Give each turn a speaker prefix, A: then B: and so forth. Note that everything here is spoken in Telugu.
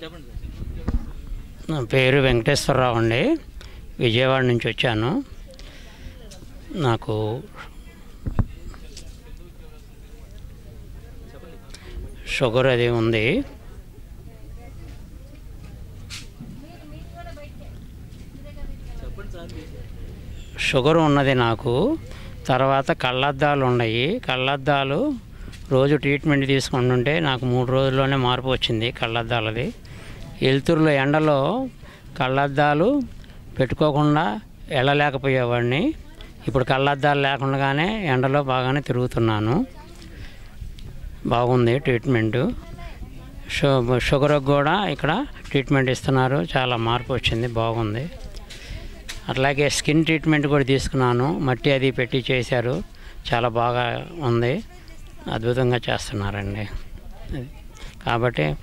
A: నా పేరు వెంకటేశ్వరరావు అండి విజయవాడ నుంచి వచ్చాను నాకు షుగర్ అది ఉంది షుగర్ ఉన్నది నాకు తర్వాత కళ్ళద్దాలు ఉన్నాయి కళ్ళద్దాలు రోజు ట్రీట్మెంట్ తీసుకుంటుంటే నాకు మూడు రోజుల్లోనే మార్పు వచ్చింది కళ్ళద్దాలది వెలుతురులో ఎండలో కళ్ళద్దాలు పెట్టుకోకుండా వెళ్ళలేకపోయేవాడిని ఇప్పుడు కళ్ళద్దాలు లేకుండానే ఎండలో బాగానే తిరుగుతున్నాను బాగుంది ట్రీట్మెంటు షు షుగర్కి కూడా ఇక్కడ ట్రీట్మెంట్ ఇస్తున్నారు చాలా మార్పు వచ్చింది బాగుంది అట్లాగే స్కిన్ ట్రీట్మెంట్ కూడా తీసుకున్నాను మట్టి అది పెట్టి చేశారు చాలా బాగా ఉంది అద్భుతంగా చేస్తున్నారండి అది. కాబట్టి